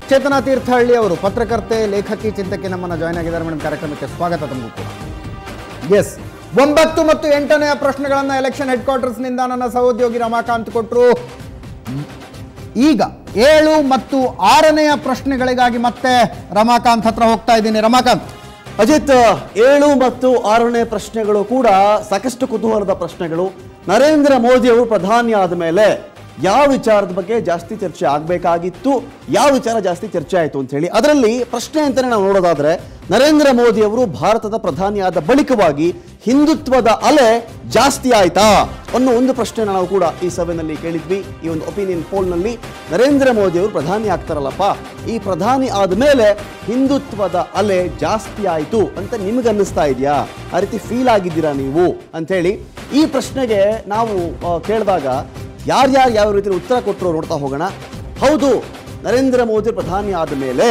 ಚೇತನಾ ತೀರ್ಥಹಳ್ಳಿ ಅವರು ಪತ್ರಕರ್ತೆ ಲೇಖಕಿ ಚಿಂತಕಿ ನಮ್ಮನ್ನು ಜಾಯ್ನ್ ಆಗಿದ್ದಾರೆ ಮೇಡಮ್ ಕಾರ್ಯಕ್ರಮಕ್ಕೆ ಸ್ವಾಗತ ತಮಗೂ ಕೂಡ ಎಸ್ ಒಂಬತ್ತು ಮತ್ತು ಎಂಟನೆಯ ಪ್ರಶ್ನೆಗಳನ್ನು ಎಲೆಕ್ಷನ್ ಹೆಡ್ ಕ್ವಾರ್ಟರ್ಸ್ನಿಂದ ನನ್ನ ಸಹೋದ್ಯೋಗಿ ರಮಾಕಾಂತ್ ಕೊಟ್ಟರು ಈಗ ಏಳು ಮತ್ತು ಆರನೆಯ ಪ್ರಶ್ನೆಗಳಿಗಾಗಿ ಮತ್ತೆ ರಮಾಕಾಂತ್ ಹತ್ರ ಹೋಗ್ತಾ ಇದ್ದೀನಿ ರಮಾಕಾಂತ್ ಅಜಿತ್ ಏಳು ಮತ್ತು ಆರನೇ ಪ್ರಶ್ನೆಗಳು ಕೂಡ ಸಾಕಷ್ಟು ಕುತೂಹಲದ ಪ್ರಶ್ನೆಗಳು ನರೇಂದ್ರ ಮೋದಿ ಅವರು ಪ್ರಧಾನಿ ಆದ ಮೇಲೆ ಯಾವ ವಿಚಾರದ ಬಗ್ಗೆ ಜಾಸ್ತಿ ಚರ್ಚೆ ಆಗಬೇಕಾಗಿತ್ತು ಯಾವ ವಿಚಾರ ಜಾಸ್ತಿ ಚರ್ಚೆ ಆಯಿತು ಅಂತ ಹೇಳಿ ಅದರಲ್ಲಿ ಪ್ರಶ್ನೆ ಅಂತಾನೆ ನಾವು ನೋಡೋದಾದ್ರೆ ನರೇಂದ್ರ ಮೋದಿ ಅವರು ಭಾರತದ ಪ್ರಧಾನಿ ಆದ ಬಳಿಕವಾಗಿ ಹಿಂದುತ್ವದ ಅಲೆ ಜಾಸ್ತಿ ಆಯ್ತಾ ಅನ್ನೋ ಒಂದು ಪ್ರಶ್ನೆ ನಾವು ಕೂಡ ಈ ಸಭೆಯಲ್ಲಿ ಕೇಳಿದ್ವಿ ಈ ಒಂದು ಒಪಿನಿಯನ್ ಪೋಲ್ನಲ್ಲಿ ನರೇಂದ್ರ ಮೋದಿ ಅವರು ಪ್ರಧಾನಿ ಆಗ್ತಾರಲ್ಲಪ್ಪ ಈ ಪ್ರಧಾನಿ ಆದಮೇಲೆ ಹಿಂದುತ್ವದ ಅಲೆ ಜಾಸ್ತಿ ಆಯಿತು ಅಂತ ನಿಮ್ಗೆ ಅನ್ನಿಸ್ತಾ ಇದೆಯಾ ಆ ರೀತಿ ಫೀಲ್ ಆಗಿದ್ದೀರಾ ನೀವು ಅಂಥೇಳಿ ಈ ಪ್ರಶ್ನೆಗೆ ನಾವು ಆ, ಕೇಳಿದಾಗ ಯಾರ್ಯಾರು ಯಾವ ರೀತಿ ಉತ್ತರ ಕೊಟ್ಟರು ನೋಡ್ತಾ ಹೋಗೋಣ ಹೌದು ನರೇಂದ್ರ ಮೋದಿ ಪ್ರಧಾನಿ ಆದ ಮೇಲೆ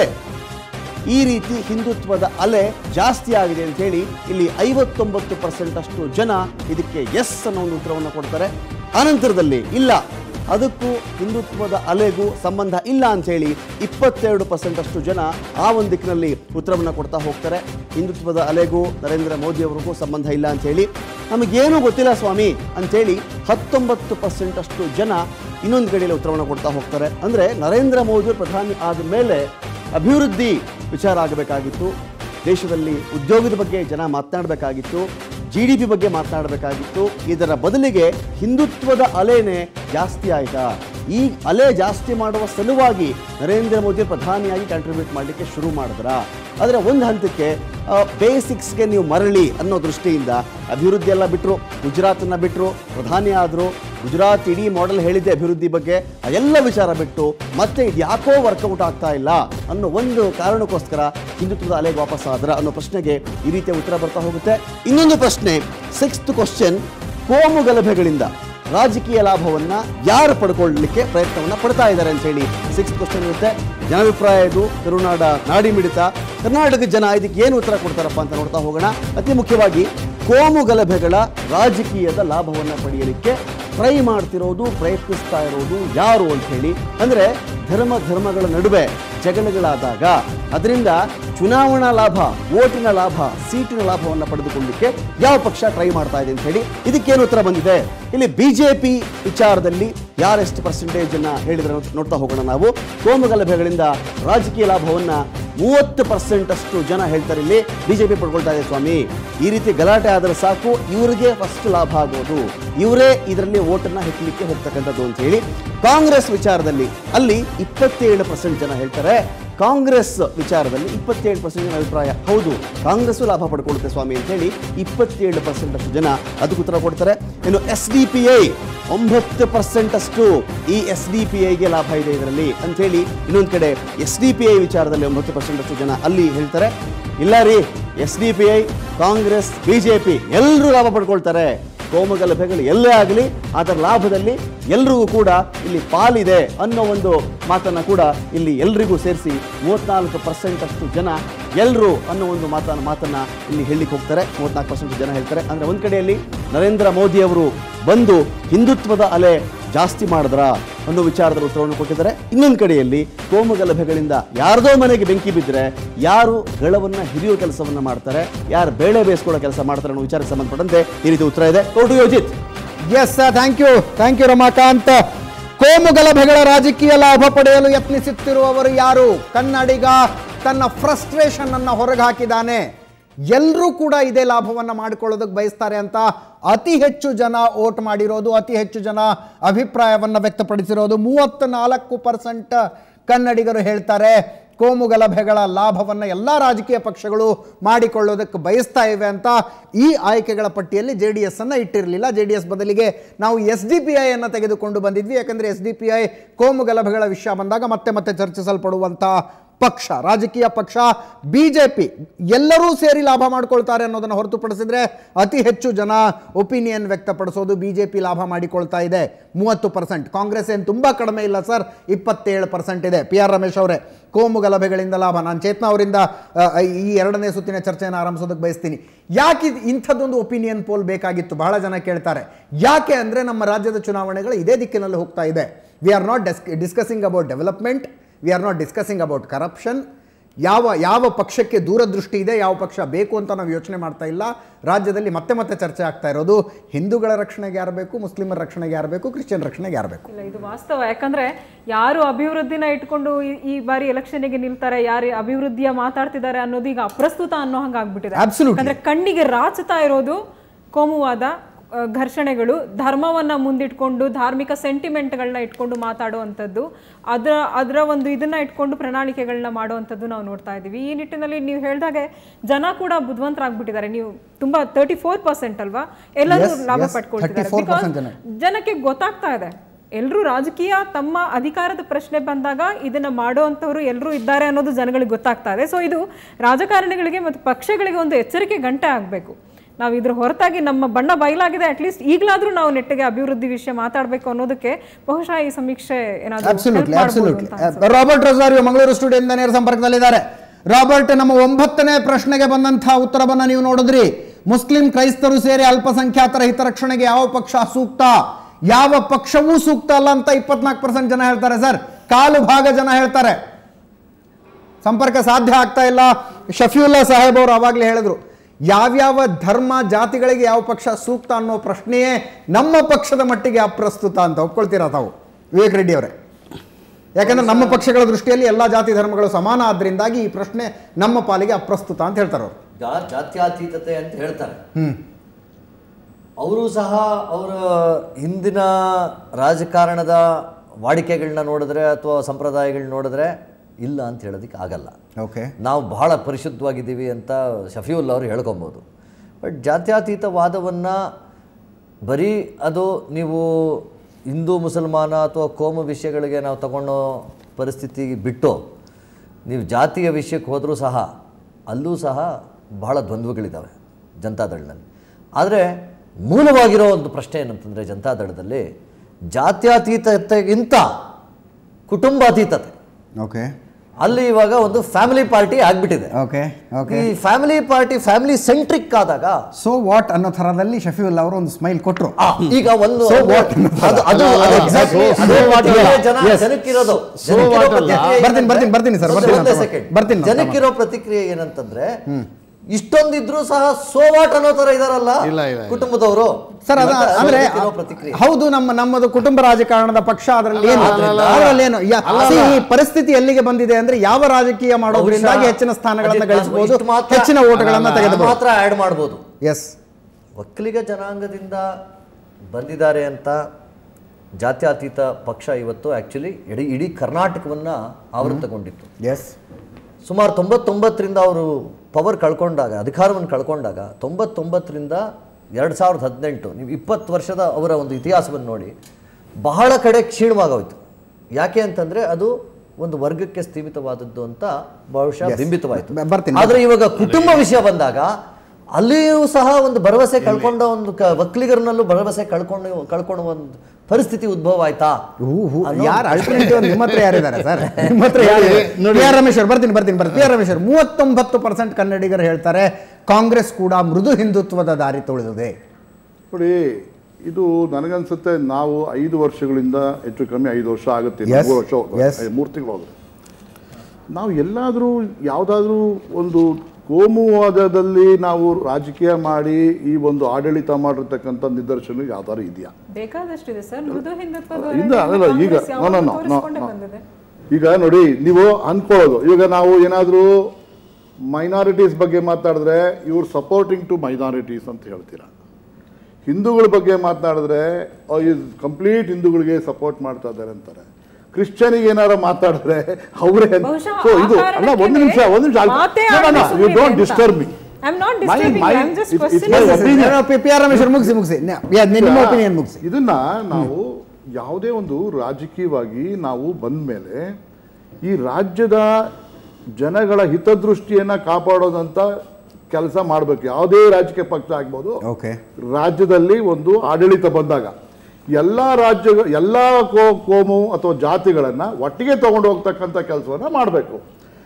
ಈ ರೀತಿ ಹಿಂದುತ್ವದ ಅಲೆ ಜಾಸ್ತಿ ಆಗಿದೆ ಅಂತ ಹೇಳಿ ಇಲ್ಲಿ ಐವತ್ತೊಂಬತ್ತು ಪರ್ಸೆಂಟ್ ಅಷ್ಟು ಜನ ಇದಕ್ಕೆ ಎಸ್ ಅನ್ನೋ ಒಂದು ಉತ್ತರವನ್ನು ಕೊಡ್ತಾರೆ ಆನಂತರದಲ್ಲಿ ಇಲ್ಲ ಅದಕ್ಕೂ ಹಿಂದುತ್ವದ ಅಲೆಗೂ ಸಂಬಂಧ ಇಲ್ಲ ಅಂತ ಹೇಳಿ ಇಪ್ಪತ್ತೆರಡು ಪರ್ಸೆಂಟ್ ಅಷ್ಟು ಜನ ಆ ಒಂದು ದಿಕ್ಕಿನಲ್ಲಿ ಉತ್ತರವನ್ನು ಕೊಡ್ತಾ ಹೋಗ್ತಾರೆ ಹಿಂದುತ್ವದ ಅಲೆಗೂ ನರೇಂದ್ರ ಮೋದಿ ಅವರಿಗೂ ಸಂಬಂಧ ಇಲ್ಲ ಅಂತ ಹೇಳಿ ನಮಗೇನೂ ಗೊತ್ತಿಲ್ಲ ಸ್ವಾಮಿ ಅಂಥೇಳಿ ಹತ್ತೊಂಬತ್ತು ಪರ್ಸೆಂಟ್ ಅಷ್ಟು ಜನ ಇನ್ನೊಂದು ಕಡೆಯಲ್ಲಿ ಉತ್ತರವನ್ನು ಕೊಡ್ತಾ ಹೋಗ್ತಾರೆ ಅಂದರೆ ನರೇಂದ್ರ ಮೋದಿ ಪ್ರಧಾನಿ ಆದ ಮೇಲೆ ಅಭಿವೃದ್ಧಿ ವಿಚಾರ ಆಗಬೇಕಾಗಿತ್ತು ದೇಶದಲ್ಲಿ ಉದ್ಯೋಗದ ಬಗ್ಗೆ ಜನ ಮಾತನಾಡಬೇಕಾಗಿತ್ತು ಜಿ ಡಿ ಪಿ ಬಗ್ಗೆ ಮಾತನಾಡಬೇಕಾಗಿತ್ತು ಇದರ ಬದಲಿಗೆ ಹಿಂದುತ್ವದ ಅಲೆನೇ ಜಾಸ್ತಿ ಆಯ್ತಾ ಈ ಅಲೆ ಜಾಸ್ತಿ ಮಾಡುವ ಸಲುವಾಗಿ ನರೇಂದ್ರ ಮೋದಿ ಪ್ರಧಾನಿಯಾಗಿ ಕಾಂಟ್ರಿಬ್ಯೂಟ್ ಮಾಡಲಿಕ್ಕೆ ಶುರು ಮಾಡಿದ್ರ ಆದರೆ ಒಂದು ಹಂತಕ್ಕೆ ಬೇಸಿಕ್ಸ್ಗೆ ನೀವು ಮರಳಿ ಅನ್ನೋ ದೃಷ್ಟಿಯಿಂದ ಅಭಿವೃದ್ಧಿ ಎಲ್ಲ ಬಿಟ್ಟರು ಗುಜರಾತನ್ನ ಬಿಟ್ಟರು ಪ್ರಧಾನಿ ಆದರು ಗುಜರಾತ್ ಇಡೀ ಮಾಡೆಲ್ ಹೇಳಿದ್ದೆ ಅಭಿವೃದ್ಧಿ ಬಗ್ಗೆ ಆ ಎಲ್ಲ ವಿಚಾರ ಬಿಟ್ಟು ಮತ್ತೆ ಇದು ಯಾಕೋ ವರ್ಕೌಟ್ ಆಗ್ತಾ ಇಲ್ಲ ಅನ್ನೋ ಒಂದು ಕಾರಣಕ್ಕೋಸ್ಕರ ಹಿಂದುತ್ವದ ಅಲೆಗೆ ವಾಪಸ್ ಆದ್ರ ಅನ್ನೋ ಪ್ರಶ್ನೆಗೆ ಈ ರೀತಿಯ ಉತ್ತರ ಬರ್ತಾ ಹೋಗುತ್ತೆ ಇನ್ನೊಂದು ಪ್ರಶ್ನೆ ಸಿಕ್ಸ್ತ್ ಕ್ವಶನ್ ಕೋಮು ಗಲಭೆಗಳಿಂದ ರಾಜಕೀಯ ಲಾಭವನ್ನ ಯಾರು ಪಡ್ಕೊಳ್ಳಲಿಕ್ಕೆ ಪ್ರಯತ್ನವನ್ನ ಪಡ್ತಾ ಇದ್ದಾರೆ ಅಂತ ಹೇಳಿ ಸಿಕ್ಸ್ ಕ್ವಶನ್ ಇರುತ್ತೆ ಜನಾಭಿಪ್ರಾಯ ಇದು ಕರುನಾಡ ನಾಡಿ ಮಿಡಿತ ಕರ್ನಾಟಕದ ಜನ ಇದಕ್ಕೆ ಏನು ಉತ್ತರ ಕೊಡ್ತಾರಪ್ಪ ಅಂತ ನೋಡ್ತಾ ಹೋಗೋಣ ಅತಿ ಮುಖ್ಯವಾಗಿ ಕೋಮು ಗಲಭೆಗಳ ರಾಜಕೀಯದ ಲಾಭವನ್ನ ಪಡೆಯಲಿಕ್ಕೆ ಟ್ರೈ ಮಾಡ್ತಿರೋದು ಪ್ರಯತ್ನಿಸ್ತಾ ಇರೋದು ಯಾರು ಅಂತ ಹೇಳಿ ಅಂದ್ರೆ ಧರ್ಮ ಧರ್ಮಗಳ ನಡುವೆ ಜಗಳಗಳಾದಾಗ ಅದರಿಂದ ಚುನಾವಣಾ ಲಾಭ ಓಟಿನ ಲಾಭ ಸೀಟಿನ ಲಾಭವನ್ನು ಪಡೆದುಕೊಳ್ಳಲಿಕ್ಕೆ ಯಾವ ಪಕ್ಷ ಟ್ರೈ ಮಾಡ್ತಾ ಇದೆ ಅಂತ ಹೇಳಿ ಇದಕ್ಕೇನು ಉತ್ತರ ಬಂದಿದೆ ಇಲ್ಲಿ ಬಿಜೆಪಿ ವಿಚಾರದಲ್ಲಿ ಯಾರೆಷ್ಟು ಪರ್ಸೆಂಟೇಜ್ ಅನ್ನ ಹೇಳಿದ್ರೆ ನೋಡ್ತಾ ಹೋಗೋಣ ನಾವು ಕೋಮು ಗಲಭೆಗಳಿಂದ ರಾಜಕೀಯ ಲಾಭವನ್ನ ಮೂವತ್ತು ಪರ್ಸೆಂಟ್ ಅಷ್ಟು ಜನ ಹೇಳ್ತಾರೆ ಇಲ್ಲಿ ಬಿಜೆಪಿ ಪಡ್ಕೊಳ್ತಾ ಇದೆ ಸ್ವಾಮಿ ಈ ರೀತಿ ಗಲಾಟೆ ಆದರೆ ಸಾಕು ಇವರಿಗೆ ಫಸ್ಟ್ ಲಾಭ ಆಗೋದು ಇವರೇ ಇದರಲ್ಲಿ ಓಟನ್ನ ಹೆಚ್ಚಲಿಕ್ಕೆ ಹೋಗ್ತಕ್ಕಂಥದ್ದು ಅಂತ ಹೇಳಿ ಕಾಂಗ್ರೆಸ್ ವಿಚಾರದಲ್ಲಿ ಅಲ್ಲಿ ಇಪ್ಪತ್ತೇಳು ಪರ್ಸೆಂಟ್ ಜನ ಹೇಳ್ತಾರೆ ಕಾಂಗ್ರೆಸ್ ವಿಚಾರದಲ್ಲಿ ಇಪ್ಪತ್ತೇಳು ಪರ್ಸೆಂಟ್ ಜನ ಅಭಿಪ್ರಾಯ ಹೌದು ಕಾಂಗ್ರೆಸ್ಸು ಲಾಭ ಪಡ್ಕೊಳ್ಳುತ್ತೆ ಸ್ವಾಮಿ ಅಂತ ಹೇಳಿ ಇಪ್ಪತ್ತೇಳು ಪರ್ಸೆಂಟ್ ಅಷ್ಟು ಜನ ಅದಕ್ಕೆ ಉತ್ತರ ಕೊಡ್ತಾರೆ ಇನ್ನು ಎಸ್ ಡಿ ಪಿ ಐ ಒಂಬತ್ತು ಪರ್ಸೆಂಟ್ ಅಷ್ಟು ಈ ಎಸ್ ಡಿ ಪಿ ಐಗೆ ಲಾಭ ಇದೆ ಇದರಲ್ಲಿ ಅಂಥೇಳಿ ಇನ್ನೊಂದು ಕಡೆ ಎಸ್ ಡಿ ಪಿ ಐ ವಿಚಾರದಲ್ಲಿ ಒಂಬತ್ತು ಪರ್ಸೆಂಟ್ ಅಷ್ಟು ಜನ ಅಲ್ಲಿ ಹೇಳ್ತಾರೆ ಇಲ್ಲ ರೀ S D P I Congress BJP ಎಲ್ಲರೂ ಲಾಭ ಪಡ್ಕೊಳ್ತಾರೆ ಕೋಮು ಗಲಭೆಗಳು ಎಲ್ಲೇ ಆಗಲಿ ಅದರ ಲಾಭದಲ್ಲಿ ಎಲ್ರಿಗೂ ಕೂಡ ಇಲ್ಲಿ ಪಾಲಿದೆ ಅನ್ನೋ ಒಂದು ಮಾತನ್ನ ಕೂಡ ಇಲ್ಲಿ ಎಲ್ರಿಗೂ ಸೇರಿಸಿ ಮೂವತ್ನಾಲ್ಕು ಪರ್ಸೆಂಟ್ ಅಷ್ಟು ಜನ ಎಲ್ಲರೂ ಅನ್ನೋ ಒಂದು ಮಾತನ್ನ ಮಾತನ್ನ ಇಲ್ಲಿ ಹೇಳಲಿಕ್ಕೆ ಹೋಗ್ತಾರೆ ಮೂವತ್ನಾಲ್ಕು ಪರ್ಸೆಂಟ್ ಜನ ಹೇಳ್ತಾರೆ ಅಂದ್ರೆ ಒಂದ್ ಕಡೆಯಲ್ಲಿ ನರೇಂದ್ರ ಮೋದಿ ಅವರು ಬಂದು ಹಿಂದುತ್ವದ ಅಲೆ ಜಾಸ್ತಿ ಮಾಡಿದ್ರ ಅನ್ನೋ ವಿಚಾರದಲ್ಲಿ ಉತ್ತರವನ್ನು ಕೊಟ್ಟಿದ್ದಾರೆ ಇನ್ನೊಂದು ಕಡೆಯಲ್ಲಿ ಕೋಮು ಗಲಭೆಗಳಿಂದ ಯಾರದೋ ಮನೆಗೆ ಬೆಂಕಿ ಬಿದ್ದರೆ ಯಾರು ಗಳವನ್ನ ಹಿರಿಯೋ ಕೆಲಸವನ್ನ ಮಾಡ್ತಾರೆ ಯಾರು ಬೇಳೆ ಬೇಯಿಸ್ಕೊಳ್ಳೋ ಕೆಲಸ ಮಾಡ್ತಾರೆ ಅನ್ನೋ ವಿಚಾರಕ್ಕೆ ಸಂಬಂಧಪಟ್ಟಂತೆ ಈ ರೀತಿ ಉತ್ತರ ಇದೆ ಟೋಟು Yojith S thank you thank you Ramakant ಕೋಮು ಗಲಭೆಗಳ ರಾಜಕೀಯ ಲಾಭ ಪಡೆಯಲು ಯತ್ನಿಸುತ್ತಿರುವವರು ಯಾರು ಕನ್ನಡಿಗ ತನ್ನ ಫ್ರಸ್ಟ್ರೇಷನ್ ಅನ್ನ ಹೊರಗೆ ಹಾಕಿದ್ದಾನೆ ಎಲ್ಲರೂ ಕೂಡ ಇದೇ ಲಾಭವನ್ನ ಮಾಡಿಕೊಳ್ಳೋದಕ್ಕೆ ಬಯಸ್ತಾರೆ ಅಂತ ಅತಿ ಹೆಚ್ಚು ಜನ ವೋಟ್ ಮಾಡಿರೋದು ಅತಿ ಹೆಚ್ಚು ಜನ ಅಭಿಪ್ರಾಯವನ್ನ ವ್ಯಕ್ತಪಡಿಸಿರೋದು ಮೂವತ್ತ ನಾಲ್ಕು ಪರ್ಸೆಂಟ್ ಕನ್ನಡಿಗರು ಹೇಳ್ತಾರೆ ಕೋಮು ಗಲಭೆಗಳ ಲಾಭವನ್ನು ಎಲ್ಲ ರಾಜಕೀಯ ಪಕ್ಷಗಳು ಮಾಡಿಕೊಳ್ಳೋದಕ್ಕೆ ಬಯಸ್ತಾ ಇವೆ ಅಂತ ಈ ಆಯ್ಕೆಗಳ ಪಟ್ಟಿಯಲ್ಲಿ ಜೆ ಡಿ ಎಸ್ ಅನ್ನು ಇಟ್ಟಿರಲಿಲ್ಲ ಜೆ ಡಿ ಎಸ್ ಬದಲಿಗೆ ನಾವು ಎಸ್ ಡಿ ಪಿ ಐಯನ್ನು ತೆಗೆದುಕೊಂಡು ಬಂದಿದ್ವಿ ಯಾಕಂದರೆ ಎಸ್ ಡಿ ಪಿ ಐ ಕೋಮು ಗಲಭೆಗಳ ವಿಷಯ ಬಂದಾಗ ಮತ್ತೆ ಮತ್ತೆ ಚರ್ಚಿಸಲ್ಪಡುವಂಥ ಪಕ್ಷ ರಾಜಕೀಯ ಪಕ್ಷ ಬಿ ಜೆ ಪಿ ಎಲ್ಲರೂ ಸೇರಿ ಲಾಭ ಮಾಡ್ಕೊಳ್ತಾರೆ ಅನ್ನೋದನ್ನು ಹೊರತುಪಡಿಸಿದ್ರೆ ಅತಿ ಹೆಚ್ಚು ಜನ ಒಪಿನಿಯನ್ ವ್ಯಕ್ತಪಡಿಸೋದು ಬಿ ಜೆ ಪಿ ಲಾಭ ಮಾಡಿಕೊಳ್ತಾ ಇದೆ ಮೂವತ್ತು ಪರ್ಸೆಂಟ್ ಕಾಂಗ್ರೆಸ್ ಏನು ತುಂಬ ಕಡಿಮೆ ಇಲ್ಲ ಸರ್ ಇಪ್ಪತ್ತೇಳು ಪರ್ಸೆಂಟ್ ಇದೆ ಪಿ ಆರ್ ರಮೇಶ್ ಅವರೇ ಕೋಮು ಗಲಭೆಗಳಿಂದ ಲಾಭ ನಾನು ಚೇತನಾ ಅವರಿಂದ ಆ, ಈ ಎರಡನೇ ಸುತ್ತಿನ ಚರ್ಚೆಯನ್ನು ಆರಂಭಿಸೋದಕ್ಕೆ ಬಯಸ್ತೀನಿ ಯಾಕೆ ಇದು- ಇಂಥದ್ದೊಂದು ಒಪಿನಿಯನ್ ಪೋಲ್ ಬೇಕಾಗಿತ್ತು ಬಹಳ ಜನ ಕೇಳ್ತಾರೆ ಯಾಕೆ ಅಂದರೆ ನಮ್ಮ ರಾಜ್ಯದ ಚುನಾವಣೆಗಳು ಇದೇ ದಿಕ್ಕಿನಲ್ಲಿ ಹೋಗ್ತಾ ಇದೆ we are not discussing about development we are not discussing about corruption ಯಾವ ಯಾವ ಪಕ್ಷಕ್ಕೆ ದೂರದೃಷ್ಟಿ ಇದೆ ಯಾವ ಪಕ್ಷ ಬೇಕು ಅಂತ ನಾವು ಯೋಚನೆ ಮಾಡ್ತಾ ಇಲ್ಲ ರಾಜ್ಯದಲ್ಲಿ ಮತ್ತೆ ಮತ್ತೆ ಚರ್ಚೆ ಆಗ್ತಾ ಇರೋದು ಹಿಂದೂಗಳ ರಕ್ಷಣೆಗೆ ಯಾರು ಬೇಕು ಮುಸ್ಲಿಮರ ರಕ್ಷಣೆಗೆ ಯಾರು ಬೇಕು ಕ್ರಿಶ್ಚಿಯನ್ ರಕ್ಷಣೆಗೆ ಯಾರು ಬೇಕು ಇಲ್ಲ ಇದು ವಾಸ್ತವ ಯಾಕಂದ್ರೆ ಯಾರು ಅಭಿವೃದ್ಧಿನ ಇಟ್ಕೊಂಡು ಈ- ಈ ಬಾರಿ ಎಲೆಕ್ಷನ್ಗೆ ನಿಲ್ತಾರೆ ಯಾರು ಅಭಿವೃದ್ಧಿಯ ಮಾತಾಡ್ತಿದ್ದಾರೆ ಅನ್ನೋದು ಈಗ ಅಪ್ರಸ್ತುತ ಅನ್ನೋ ಹಂಗ ಆಗ್ಬಿಟ್ಟಿದೆ Absolutely. ಅಂದ್ರೆ ಕಣ್ಣಿಗೆ ರಾಚುತ್ತಾ ಇರೋದು ಕೋಮುವಾದ ಆ, ಘರ್ಷಣೆಗಳು ಧರ್ಮವನ್ನ ಮುಂದಿಟ್ಕೊಂಡು ಧಾರ್ಮಿಕ ಸೆಂಟಿಮೆಂಟ್ಗಳನ್ನ ಇಟ್ಕೊಂಡು ಮಾತಾಡುವಂಥದ್ದು ಅದರ ಅದರ ಒಂದು ಇದನ್ನ ಇಟ್ಕೊಂಡು ಪ್ರಣಾಳಿಕೆಗಳನ್ನ ಮಾಡುವಂಥದ್ದು ನಾವು ನೋಡ್ತಾ ಇದ್ದೀವಿ ಈ ನಿಟ್ಟಿನಲ್ಲಿ ನೀವು ಹೇಳಿದಾಗೆ ಜನ ಕೂಡ ಬುದ್ಧಿವಂತರಾಗ್ಬಿಟ್ಟಿದ್ದಾರೆ ನೀವು ತುಂಬಾ ತರ್ಟಿ ಫೋರ್ ಪರ್ಸೆಂಟ್ ಅಲ್ವಾ ಎಲ್ಲರೂ Yes, ಲಾಭ yes, ಪಡ್ಕೊಳ್ತಿದ್ದಾರೆ 34% Because ಜನ. ಜನಕ್ಕೆ ಗೊತ್ತಾಗ್ತಾ ಇದೆ ಎಲ್ಲರೂ ರಾಜಕೀಯ ತಮ್ಮ ಅಧಿಕಾರದ ಪ್ರಶ್ನೆ ಬಂದಾಗ ಇದನ್ನ ಮಾಡುವಂಥವ್ರು ಎಲ್ಲರೂ ಇದ್ದಾರೆ ಅನ್ನೋದು ಜನಗಳಿಗೆ ಗೊತ್ತಾಗ್ತಾ ಇದೆ ಸೊ ಇದು ರಾಜಕಾರಣಿಗಳಿಗೆ ಮತ್ತು ಪಕ್ಷಗಳಿಗೆ ಒಂದು ಎಚ್ಚರಿಕೆ ಗಂಟೆ ಆಗಬೇಕು ನಾವು ಇದ್ರ ಹೊರತಾಗಿ ನಮ್ಮ ಬಣ್ಣ ಬಯಲಾಗಿದೆ ಅಟ್ಲೀಸ್ಟ್ ಈಗಲಾದ್ರೂ ನಾವು ನೆಟ್ಟಿಗೆ ಅಭಿವೃದ್ಧಿ ವಿಷಯ ಮಾತಾಡಬೇಕು ಅನ್ನೋದಕ್ಕೆ ಬಹುಶಃ ಈ ಸಮೀಕ್ಷೆ ಏನಾದರೂ absolutely absolutely Robert Rosario Mangaluru ಸ್ಟುಡಿಯೋದಿಂದ ನೇರ ಸಂಪರ್ಕದಲ್ಲಿದ್ದಾರೆ ರಾಬರ್ಟ್ ನಮ್ಮ ಒಂಬತ್ತನೇ ಪ್ರಶ್ನೆಗೆ ಬಂದಂತಹ ಉತ್ತರವನ್ನ ನೀವು ನೋಡಿದ್ರಿ ಮುಸ್ಲಿಂ ಕ್ರೈಸ್ತರು ಸೇರಿ ಅಲ್ಪಸಂಖ್ಯಾತರ ಹಿತರಕ್ಷಣೆಗೆ ಯಾವ ಪಕ್ಷ ಸೂಕ್ತ ಯಾವ ಪಕ್ಷವೂ ಸೂಕ್ತ ಅಲ್ಲ ಅಂತ ಇಪ್ಪತ್ನಾಲ್ಕು ಪರ್ಸೆಂಟ್ ಜನ ಹೇಳ್ತಾರೆ ಸರ್ ಕಾಲು ಭಾಗ ಜನ ಹೇಳ್ತಾರೆ ಸಂಪರ್ಕ ಸಾಧ್ಯ ಆಗ್ತಾ ಇಲ್ಲ ಶಫಿಯುಲ್ಲಾ ಸಾಹೇಬ್ ಅವರು ಅವಾಗಲೇ ಹೇಳಿದ್ರು ಯಾವ್ಯಾವ ಧರ್ಮ ಜಾತಿಗಳಿಗೆ ಯಾವ ಪಕ್ಷ ಸೂಕ್ತ ಅನ್ನೋ ಪ್ರಶ್ನೆಯೇ ನಮ್ಮ ಪಕ್ಷದ ಮಟ್ಟಿಗೆ ಅಪ್ರಸ್ತುತ ಅಂತ ಒಪ್ಕೊಳ್ತೀರಾ ತಾವು ವಿವೇಕ್ ರೆಡ್ಡಿ ಅವರೇ ಯಾಕಂದ್ರೆ ನಮ್ಮ ಪಕ್ಷಗಳ ದೃಷ್ಟಿಯಲ್ಲಿ ಎಲ್ಲ ಜಾತಿ ಧರ್ಮಗಳು ಸಮಾನ ಆದ್ರಿಂದಾಗಿ ಈ ಪ್ರಶ್ನೆ ನಮ್ಮ ಪಾಲಿಗೆ ಅಪ್ರಸ್ತುತ ಅಂತ ಹೇಳ್ತಾರೆ ಅವರು ಜಾ- ಜಾತ್ಯತೀತತೆ ಅಂತ ಹೇಳ್ತಾರೆ ಹ್ಮ್ ಅವರು ಸಹ ಅವರ ಹಿಂದಿನ ರಾಜಕಾರಣದ ವಾಡಿಕೆಗಳನ್ನ ನೋಡಿದ್ರೆ ಅಥವಾ ಸಂಪ್ರದಾಯಗಳನ್ನ ನೋಡಿದ್ರೆ ಇಲ್ಲ ಅಂತ ಹೇಳೋದಕ್ಕೆ ಆಗಲ್ಲ ಓಕೆ ನಾವು ಬಹಳ ಪರಿಶುದ್ಧವಾಗಿದ್ದೀವಿ ಅಂತ ಶಫಿಯುಲ್ ಅವರು ಹೇಳ್ಕೊಬೋದು ಬಟ್ ಜಾತ್ಯತೀತವಾದವನ್ನು ಬರೀ ಅದು ನೀವು ಹಿಂದೂ ಮುಸಲ್ಮಾನ ಅಥವಾ ಕೋಮು ವಿಷಯಗಳಿಗೆ ನಾವು ತಗೊಳ್ಳೋ ಪರಿಸ್ಥಿತಿ ಬಿಟ್ಟು ನೀವು ಜಾತಿಯ ವಿಷಯಕ್ಕೆ ಹೋದರೂ ಸಹ ಅಲ್ಲೂ ಸಹ ಬಹಳ ದ್ವಂದ್ವಗಳಿದ್ದಾವೆ ಜನತಾದಳನಲ್ಲಿ ಆದರೆ ಮೂಲವಾಗಿರೋ ಒಂದು ಪ್ರಶ್ನೆ ಏನಂತಂದರೆ ಜನತಾದಳದಲ್ಲಿ ಜಾತ್ಯತೀತತೆಗಿಂತ ಕುಟುಂಬಾತೀತತೆ ಓಕೆ ಅಲ್ಲಿ ಇವಾಗ ಒಂದು ಫ್ಯಾಮಿಲಿ ಪಾರ್ಟಿ ಆಗ್ಬಿಟ್ಟಿದೆ ಓಕೆ ಓಕೆ ಈ ಫ್ಯಾಮಿಲಿ ಪಾರ್ಟಿ ಫ್ಯಾಮಿಲಿ ಸೆಂಟ್ರಿಕ್ ಆದಾಗ ಸೊ ವಾಟ್ ಅನ್ನೋ ಥರದಲ್ಲಿ ಶಫಿಯುಲ್ಲಾ ಅವರು ಒಂದು ಸ್ಮೈಲ್ ಕೊಟ್ಟರು ಆ, ಈಗ ಒಂದು So ಅದು what? ಅದು ಅದು ಅದು exactly ಅದೇ ಪ್ರತಿಕ್ರಿಯೆ ಜನ Yes. ಜನಕ್ಕಿರೋದು So ಜನಕ್ಕಿರೋ what ಅಲ್ಲ? ಪ್ರತಿಕ್ರಿಯೆ ಬರ್ತೀನಿ, ಬರ್ತೀನಿ, ಏನಂದ್ರೆ- ಬರ್ತೀನಿ sir, ಒಂದೇ- ಬರ್ತೀನಿ ಒಂದೇ ನಾನು second. ಬರ್ತೀನಿ ನಾನು ಜನಕ್ಕಿರೋ ಪ್ರತಿಕ್ರಿಯೆ ಏನಂತಂದ್ರೆ ಇಷ್ಟೊಂದಿದ್ರು ಸಹ ಸೋವಾಟ್ ಅನ್ನೋ ತರ ಇದಾರಲ್ಲ ಇಲ್ಲ, ಇಲ್ಲ, ಇಲ್ಲ. ಕುಟುಂಬದವರು ಸರ್ ಅದ ಮತ್ತೆ ಅಂದ್ರೆ ಜನಕ್ಕಿರೋ ಪ್ರತಿಕ್ರಿಯೆ ಹೌದು ನಮ್ಮ ನಮ್ಮದು ಕುಟುಂಬ ರಾಜಕಾರಣದ ಪಕ್ಷ ಅದರಲ್ಲಿ ಏನು ಅಲ್ಲ, ಅಲ್ಲ, ಅದರಲ್ಲಿ ಏನು ಯಾ- see, ಈ ಪರಿಸ್ಥಿತಿ ಎಲ್ಲಿಗೆ ಬಂದಿದೆ ಅಂದ್ರೆ ಯಾವ ರಾಜಕೀಯ ಮಾಡೋದ್ರಿಂದಾಗಿ ಬಹುಶಃ ಹೆಚ್ಚಿನ ಸ್ಥಾನಗಳನ್ನ ಅಜಿತ್ ನಾನು ಗಳಿಸಬಹುದು ಇಷ್ಟು ಮಾತ್ರ- ಹೆಚ್ಚಿನ ಓಟುಗಳನ್ನ ನಾನು ತೆಗೆದುಬಹುದು ಮಾತ್ರ ಆಡ್ ಮಾಡ್ಬೋದು ಎಸ್ ಒಕ್ಕಲಿಗ ಜನಾಂಗದಿಂದ ಬಂದಿದ್ದಾರೆ ಅಂತ ಜಾತ್ಯತೀತ ಪಕ್ಷ ಇವತ್ತು ಆ್ಯಕ್ಚುಲಿ ಇಡೀ ಇಡೀ ಕರ್ನಾಟಕವನ್ನು ಆವೃತಗೊಂಡಿತ್ತು ಎಸ್ ಸುಮಾರು ತೊಂಬತ್ತೊಂಬತ್ತರಿಂದ ಅವರು ಪವರ್ ಕಳ್ಕೊಂಡಾಗ ಅಧಿಕಾರವನ್ನು ಕಳ್ಕೊಂಡಾಗ ತೊಂಬತ್ತೊಂಬತ್ತರಿಂದ ಎರಡು ಸಾವಿರದ ಹದಿನೆಂಟು ನೀವು ಇಪ್ಪತ್ತು ವರ್ಷದ ಅವರ ಒಂದು ಇತಿಹಾಸವನ್ನು ನೋಡಿ ಬಹಳ ಕಡೆ ಕ್ಷೀಣವಾಗೋಯ್ತು ಯಾಕೆ ಅಂತಂದರೆ ಅದು ಒಂದು ವರ್ಗಕ್ಕೆ ಸ್ಥೀಮಿತವಾದದ್ದು ಅಂತ ಬಹುಶಃ Yes. ಬಿಂಬಿತವಾಯಿತು ಬ- ಬರ್ತೀನಿ. ಆದರೆ ಇವಾಗ ಕುಟುಂಬ ವಿಷಯ ಬಂದಾಗ ಅಲ್ಲಿಯೂ ಸಹ ಒಂದು ಭರವಸೆ ಕಳ್ಕೊಂಡ ಒಂದು ಕ ಒಕ್ಕಲಿಗರನಲ್ಲೂ ಭರವಸೆ ಕಳ್ಕೊಂಡು ಕಳ್ಕೊಳ್ಳೋ ಒಂದು ಪರಿಸ್ಥಿತಿ ಉದ್ಭವ ಆಯ್ತಾ ಯಾರು ಅಲ್ಟರ್ನೇಟಿವ್ ನಿಮ್ಮ ಹತ್ರ ಯಾರಿದ್ದಾರೆ ಸರ್ ನಿಮ್ಮ ಹತ್ರ ಯಾರು ಪಿ ಆರ್ ರಮೇಶ್ವರ್ ಬರ್ತೀನಿ ಬರ್ತೀನಿ ಬರ್ತೀನಿ ಪಿ ಆರ್ ರಮೇಶ್ವರ್ ಮೂವತ್ತೊಂಬತ್ತು ಪರ್ಸೆಂಟ್ ಕನ್ನಡಿಗರು ಹೇಳ್ತಾರೆ ಕಾಂಗ್ರೆಸ್ ಕೂಡ ಮೃದು ಹಿಂದುತ್ವದ ದಾರಿ ತುಳಿದಿದೆ ನೋಡಿ ಇದು ನನಗನ್ಸುತ್ತೆ ನಾವು ಐದು ವರ್ಷಗಳಿಂದ ಹೆಚ್ಚು ಕಮ್ಮಿ ಐದು ವರ್ಷ ಆಗುತ್ತೆ Yes, ಮೂರು ವರ್ಷ ಹೋಗುತ್ತೆ. yes. ಐದು- ಮೂರು ತಿಂಗಳು ಹೋಗುತ್ತೆ ನಾವು ಎಲ್ಲಾದರೂ ಯಾವುದಾದ್ರೂ ಒಂದು ಕೋಮುವಾದದಲ್ಲಿ ನಾವು ರಾಜಕೀಯ ಮಾಡಿ ಈ ಒಂದು ಆಡಳಿತ ಮಾಡಿರ್ತಕ್ಕಂಥ ನಿದರ್ಶನ ಯಾವ್ದಾದ್ರು ಇದೆಯಾ ಬೇಕಾದಷ್ಟಿದೆ ಸರ್ ಮೃದು ಹಿಂದುತ್ವದ ಇಲ್ಲ, ಅಲ್ಲ, ಈಗ- ಕಾಂಗ್ರೆಸ್ ಯಾವಾಗ್ಲೂ no, no, no, no, ತೋರಿಸ್ಕೊಂಡೇ no. ಬಂದಿದೆ ಈಗ ನೋಡಿ ನೀವು ಅನ್ಕೊಳ್ಳೋದು ಈಗ ನಾವು ಏನಾದರೂ ಮೈನಾರಿಟೀಸ್ ಬಗ್ಗೆ ಮಾತಾಡಿದ್ರೆ ಇವ್ರು ಸಪೋರ್ಟಿಂಗ್ ಟು ಮೈನಾರಿಟೀಸ್ ಅಂತ ಹೇಳ್ತೀರಾ ಹಿಂದೂಗಳ ಬಗ್ಗೆ ಮಾತನಾಡಿದ್ರೆ ಕಂಪ್ಲೀಟ್ ಹಿಂದೂಗಳಿಗೆ ಸಪೋರ್ಟ್ ಮಾಡ್ತಾ ಇದ್ದಾರೆ ಅಂತಾರೆ ಕ್ರಿಶ್ಚಿಯನಿಗೆ ಏನಾರು ಮಾತಾಡಿದ್ರೆ ಅವರೇ ಬಹುಶಃ ಸೊ ಆ ಇದು ಅಲ್ಲ ಒಂದು ಕಾರಣಕ್ಕೇನೆ ನಿಮಿಷ ಒಂದು ನಿಮಿಷ ಮಾತೇ ಯು ಆಡಿಸುತ್ತಿದೆ ಡೋಂಟ್ ಅಂತ. Disturb me I'm not My- disturbing my- you, I'm just it's- it's questioning my you. opinion. P R Rameshwar ಮುಗಿಸಿ ಮುಗಿಸಿ ನ- ಯಾ- ನಿಮ್ಮ ಒಪಿನಿಯನ್ ಮುಗಿಸಿ ಇದನ್ನ ನಾವು ಯಾವುದೇ ಒಂದು ರಾಜಕೀಯವಾಗಿ ನಾವು ಬಂದ ಮೇಲೆ ಈ ರಾಜ್ಯದ ಜನಗಳ ಹಿತದೃಷ್ಟಿಯನ್ನ ಕಾಪಾಡೋದಂತ ಕೆಲಸ ಮಾಡಬೇಕು ಯಾವುದೇ ರಾಜಕೀಯ ಪಕ್ಷ ಆಗ್ಬೋದು ಓಕೆ ರಾಜ್ಯದಲ್ಲಿ ಒಂದು ಆಡಳಿತ ಬಂದಾಗ ಎಲ್ಲ ರಾಜ್ಯ ಎಲ್ಲ ಕೋ ಕೋಮು ಅಥವಾ ಜಾತಿಗಳನ್ನ ಒಟ್ಟಿಗೆ ತಗೊಂಡು ಹೋಗ್ತಕ್ಕಂಥ ಕೆಲಸವನ್ನ ಮಾಡಬೇಕು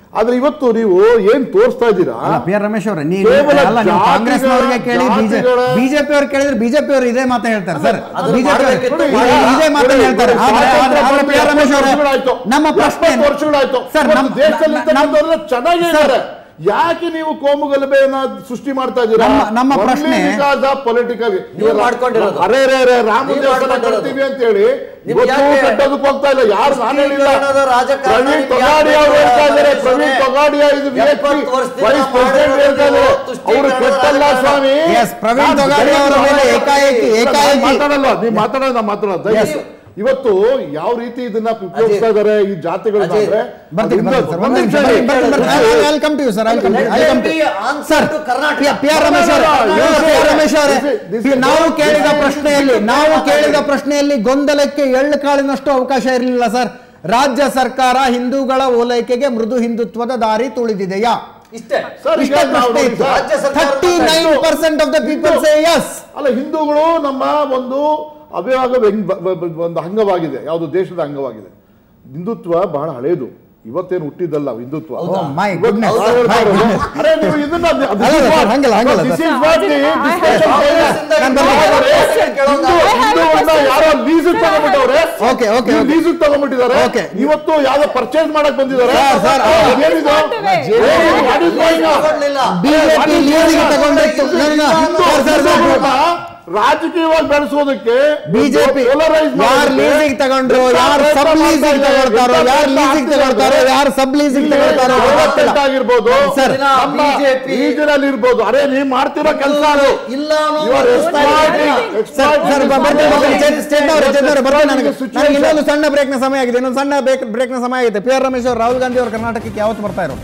ಆದ್ರೆ ಇವತ್ತು ನೀವು ಏನ್ ತೋರಿಸ್ತಾ ಇದ್ದೀರಾ ಅಲ್ಲ ಪಿ ಆರ್ ರಮೇಶ್ ಅವರೇ ನೀವು ಕೇವಲ ಅಲ್ಲ ನೀವು ಜಾತಿಗಳ- ಕಾಂಗ್ರೆಸ್ ಅವರಿಗೆ ಕೇಳಿ ಜಾತಿಗಳ- ಬಿಜೆಪಿ ಅವ್ರು ಕೇಳಿದ್ರೆ ಬಿಜೆಪಿ ಅವರು ಇದೇ ಮಾತೇ ಹೇಳ್ತಾರೆ ಸರ್ ಅದನ್ನ ಬಿಜೆಪಿ ಮಾಡ್ಬೇಕಿತ್ತು, ಇದೇ ಮಾತನ್ನ ಹೇಳ್ತಾರೆ ಆದ್ರೆ- ಆದ್ರೆ- ಆದ್ರೆ ಪಿ ಆರ್ ರಮೇಶ್ ಅವರೇ ವರ್ಷಗಳಾಯ್ತು. ನಮ್ಮ ಪ್ರಶ್ನೆ ಎಪ್ಪತ್ತು ವರ್ಷಗಳಾಯ್ತು ಸರ್ ಇವತ್ತು ನಮ್ಮ ದೇಶದಲ್ಲಿ ನಮ್ಮ- ಇರ್ತಕ್ಕಂಥವ್ರೆಲ್ಲ ಚೆನ್ನಾಗೇ ಇದ್ದಾರೆ ಯಾಕೆ ನೀವು ಕೋಮು ಗಲಭೆಯನ್ನ ಸೃಷ್ಟಿ ಮಾಡ್ತಾ ಇದ್ದೀರಾ ನಮ್ಮ- ನಮ್ಮ ಪ್ರಶ್ನೆ- ಪೊಲಿಟಿಕಲ್ ನೀವು ಮಾಡ್ಕೊಂಡಿರೋದು. ಅರೆ ರೇ ರೇ ರಾಮ ನೀವು ದೇವಸ್ಥಾನ ಮಾಡ್ಕೊಂಡಿರೋದು. ಕಟ್ತೀವಿ ಅಂತ ಹೇಳಿ ನಿಮ್ಗೆ ಇವತ್ತು ಯಾಕೆ ಕಟ್ಟೋದಕ್ಕೆ ಹೋಗ್ತಾ ಇಲ್ಲ ಯಾರು ನಾನು ಹೇಳಿಲ್ಲ ತುಷ್ಟೀಕರಣದ ರಾಜಕಾರಣ ಪ್ರವೀಣ್ ನಿಮ್ಗೆ ತೊಗಾಡಿಯಾ ಯಾಕೆ ಅವ್ರು ಹೇಳ್ತಾ ಇದ್ದಾರೆ ಬೇಕು? ಪ್ರವೀಣ್ ತೊಗಾಡಿಯಾ ಇದು ಎಪ್ಪತ್ತು ವರ್ಷದಿಂದ ವೈಸ್ ಪ್ರೆಸಿಡೆಂಟ್ ಹೇಳ್ತಾ ಇದ್ದಾರೆ ಅವರು ತುಷ್ಟೀಕರಣದ ಕೆಟ್ಟಲ್ಲ ರಾಜಕಾರಣ. ಸ್ವಾಮಿ Yes, ಪ್ರವೀಣ್ ನಾನು ತೊಗಾಡಿಯಾ ಅವರ ಮೇಲೆ ದಯವಿಟ್ಟು ಏಕಾಏಕಿ- ಇಲ್ಲ, ನಾನು ಏಕಾಏಕಿ- ಮಾತಾಡಲ್ಲ ನೀವು ಮಾತಾಡೋದು ನಾನು ಮಾತಾಡೋದು ದಯವಿಟ್ಟು. ಇವತ್ತು ಯಾವ ರೀತಿ ಇದನ್ನ ಉಪಯೋಗಿಸ್ತಾ ಇದ್ದಾರೆ ಈ ಜಾತಿಗಳನ್ನ ಅಜಯ್, ಅಂದ್ರೆ ಬರ್ತೀನಿ ಅದರಿಂದ- ಬರ್ತೀನಿ ಸರ್ ಒಂದ್ ಒಂದ್ ನಿಮಿಷ ನಿಮಿಷ ಇರಿ. ಬರ್ತೀನಿ ಬರ್ತೀನಿ I'll- I'll come to you, sir. I'll come to you. I'll come to you. Answer to Karnataka. P R Ramesh ಅವರೇ, ಇವರು ಪಿ ಆರ್ ರಮೇಶ್ ಅವರೇ, This is- ನಾವು this is- ಕೇಳಿದ this is- ಪ್ರಶ್ನೆಯಲ್ಲಿ ನಾವು ಕೇಳಿದ ಪ್ರಶ್ನೆಯಲ್ಲಿ ಗೊಂದಲಕ್ಕೆ ಎಳ್ಳು ಕಾಳಿನಷ್ಟು ಅವಕಾಶ ಇರಲಿಲ್ಲ ಸರ್ ರಾಜ್ಯ ಸರ್ಕಾರ ಹಿಂದೂಗಳ ಓಲೈಕೆಗೆ ಮೃದು ಹಿಂದುತ್ವದ ದಾರಿ ತುಳಿದಿದೆಯಾ ಇಷ್ಟೇ ಸರ್, ಈಗ ಇಷ್ಟೇ ನಾವು ಪ್ರಶ್ನೆ ನೋಡಿ ಇತ್ತು ಸರ್, ರಾಜ್ಯ ಸರ್ಕಾರ thirty nine percent of the people say yes ಅಲ್ಲ ಹಿಂದೂಗಳು ನಮ್ಮ ಒಂದು ಅಭಿವಾಗ ವ್ಯಂಗ್- ಬ- ಬ- ಬ- ಒಂದು ಅಂಗವಾಗಿದೆ ಯಾವುದು ದೇಶದ ಅಂಗವಾಗಿದೆ ಹಿಂದುತ್ವ ಬಹಳ ಹಳೇದು ಇವತ್ತೇನು ಹುಟ್ಟಿದ್ದಲ್ಲ ಹಿಂದುತ್ವ ಮೈ ಇವತ್ತು ಗುಡ್ನೆಸ್ ನಾವು ಹೇಳ್ತಾ ಇರೋದು, ಅರೆ ನೀವು ಇದನ್ನ this ಅಲ್ಲ, is ಸರ್, what- ಹಂಗಲ್ಲ, ಹಂಗಲ್ಲ, this sir. is what the discussion ಕಾಂಗ್ರೆಸ್ಸಿಂದ is. ಹಿಂದೂ ನೋಡ್ರಿ, ಕೇಳೋದು. ಹಿಂದೂ- ಹಿಂದೂವನ್ನ ಯಾರೋ ಲೀಸಿಗೆ ತಗೊಂಡ್ಬಿಟ್ಟವ್ರೆ Okay, okay, okay. ಲೀಸಿಗೆ ತಗೊಂಡ್ಬಿಟ್ಟಿದ್ದಾರೆ Okay. ಇವತ್ತು ಯಾವ್ದೋ ಪರ್ಚೇಸ್ ಮಾಡಕ್ ಬಂದಿದ್ದಾರೆ ಸರ್, ಸರ್, ಆ, ಆ, ಏನಿದು? ಮಾಡ್ತೇವೆ. What is going on? ತಗೊಳ್ಳಿಲ್ಲ. ಬಿಜೆಪಿ ಲೀಸಿಗೆ ತಗೊಂಡಿತ್ತು ಸರ್ ಸರ್ ಸರ್ ಹಿಂದೂಗಳನ್ನ ರಾಜಕೀಯವಾಗಿ ಬೆಳೆಸೋದಕ್ಕೆ ಬಿಜೆಪಿ polarize ಯಾರು ಮಾಡೋದಕ್ಕೆ ಲೀಸಿಗೆ ತಗೊಂಡ್ರು ಎಂತ ಯಾರು ಪ್ರಯತ್ನ ಸಬ್ ಲೀಸಿಗೆ ಮಾಡ್ತಾ ಇದೆ, ತಗೊಳ್ತಾರೋ ಎಂತ ಯಾರು ಪ್ರಯತ್ನ ಲೀಸಿಗೆ ಆಗ್ತಿದೆ ತಗೊಳ್ತಾರೋ ಅಂದ್ರೆ ಯಾರು ಸಬ್ ಲೀಸಿಗೆ ಇಲ್ಲಿ ತಗೊಳ್ತಾರೋ ಗೊತ್ತಿಲ್ಲ. ಡೆವಲಪ್ಮೆಂಟ್ ಆಗಿರ್ಬೋದು ಸರ್, ನಮ್ಮ BJP regional ಇರ್ಬೋದು ಅರೆ ನೀವ್ ಮಾಡ್ತಿರೋ ಕೆಲಸ ಅದು ಇಲ್ಲ ಅನ್ನೋ You are ಒಂದು exploiting- ಸರ್ ಸರ್ ಬ- ಬರ್ತೀನಿ ಬರ್ತೀನಿ ಚೇತನ್ ಚೇತನ್ ಅವರೇ, ಚೇತನ್ ಅವರೇ, ಬರ್ತೀನಿ ನನಗೆ Situation. ನನಗೆ ಇನ್ನೊಂದು ಸಣ್ಣ ಬ್ರೇಕ್ನ ಸಮಯ ಆಗಿದೆ ಇನ್ನೊಂದು ಸಣ್ಣ ಬ್ರೇಕ್ ಬ್ರೇಕ್ನ ಸಮಯ ಆಗಿದೆ ಪಿ ಆರ್ ರಮೇಶ್ ಅವರು ರಾಹುಲ್ ಗಾಂಧಿ ಅವರು ಕರ್ನಾಟಕಕ್ಕೆ ಯಾವತ್ತು ಬರ್ತಾ ಇರೋದು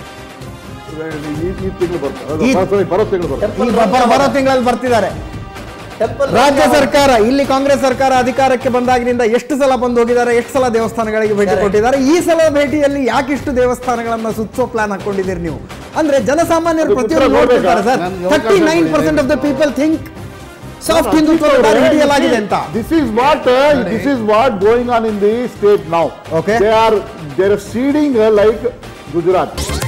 ಈ ಈ ತಿಂಗಳು ಬರ್ತಾರೆ ಈ- sorry, ಬರೋ ತಿಂಗಳು ಬರ್ತಾರೆ ಈ ಬ- ಬ- ಬರೋ ತಿಂಗಳಲ್ಲಿ ಬರ್ತಿದ್ದಾರೆ ಟೆಂಪಲ್ ರಾಜ್ಯ ಸರ್ಕಾರ ಇಲ್ಲಿ ಕಾಂಗ್ರೆಸ್ ಸರ್ಕಾರ ಅಧಿಕಾರಕ್ಕೆ ಬಂದಾಗಿನಿಂದ ಎಷ್ಟು ಸಲ ಬಂದು ಹೋಗಿದ್ದಾರೆ ಎಷ್ಟು ಸಲ ದೇವಸ್ಥಾನಗಳಿಗೆ ಭೇಟಿ Correct. ಕೊಟ್ಟಿದ್ದಾರೆ ಈ ಸಲ ಭೇಟಿಯಲ್ಲಿ ಯಾಕಿಷ್ಟು ದೇವಸ್ಥಾನಗಳನ್ನ ಸುತ್ತೋ ಪ್ಲಾನ್ ಹಾಕೊಂಡಿದ್ದೀರಿ ನೀವು ಅಂದ್ರೆ ಜನಸಾಮಾನ್ಯರು ಅದು ಪ್ರತಿಯೊಂದು ಉತ್ತರ ನೋಡ್ತಿರ್ತಾರೆ ಸರ್ ನನ್ಗೆ ಅವಕಾಶ ಥರ್ಟಿ ನೈನ್ ಕೊಡಿ. Percent of the people think soft Hindutva ಹಿಡಿಯಲಾಗಿದೆ ಅಂತ this is what this is what going on in the state now Okay. They are there seeding like Gujarat